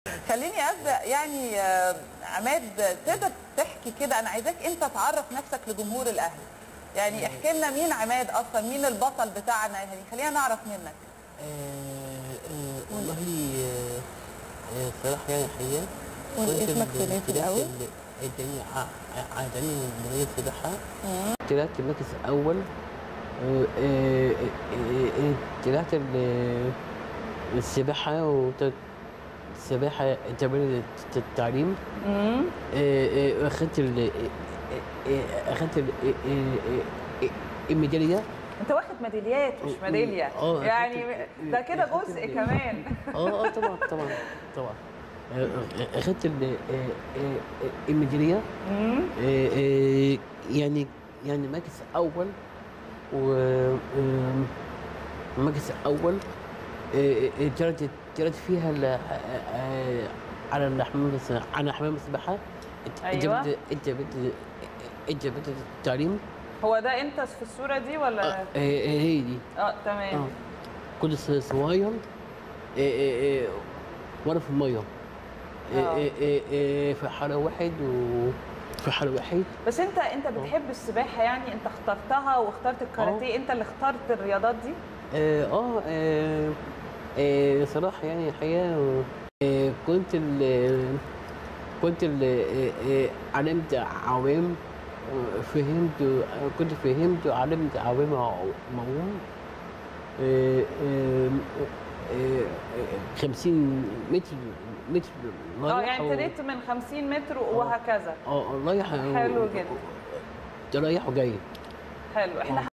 خليني ابدا يعني آه، عماد تقدر تحكي كده انا عايزاك انت تعرف نفسك لجمهور الاهلي يعني احكي لنا مين عماد اصلا مين البطل بتاعنا يعني خلينا نعرف منك آه، آه، والله آه، آه، صراحة يعني الحقيقة قول كنت اسمك ال- تاني في طلعت الأول. ال- اداني ع- عداني مدرب سباحة طلعت المركز الأول آه، آه، آه، آه، طلعت ال- السباحة وت- السباحة تمرين التعليم امم آه، آه، أخدت ال آه، آه، أخدت ال- آه، آه، آه، الميدالية انت واخد ميداليات مش ميداليه آه، يعني أخدت- ده كده أخدت جزء ال- كمان اه اه طبعا طبعا طبعا آه، آه، اخدت ال- آه، آه، آه، الميداليه امم آه، آه، يعني يعني مركز اول و آه، مركز اول جرت جرت فيها ال- آه، آه، على الحمام الس- على حمام السباحه أيوة. انت انت انت بنت التعليم هو ده انت في الصوره دي آه، ولا آه، هي دي اه اه تمام كنت ص- صغير آه، آه، آه، وانا في الميه آه، آه. آه، آه، آه، في حاره واحد وفي حاره واحد بس انت انت بتحب السباحه يعني انت اخترتها واخترت الكاراتيه انت اللي اخترت الرياضات دي اه اه آه، آه، صراحه يعني الحقيقه آه، كنت ال كنت ال آه، آه، علمت عوام آه، فهمت آه، كنت فهمت وعلمت عوام معوم آه، آه، آه، آه، 50 متر متر اه رايح يعني و- ابتديت من 50 متر وهكذا اه رايح حلو جدا. رايح وجاي حلو احنا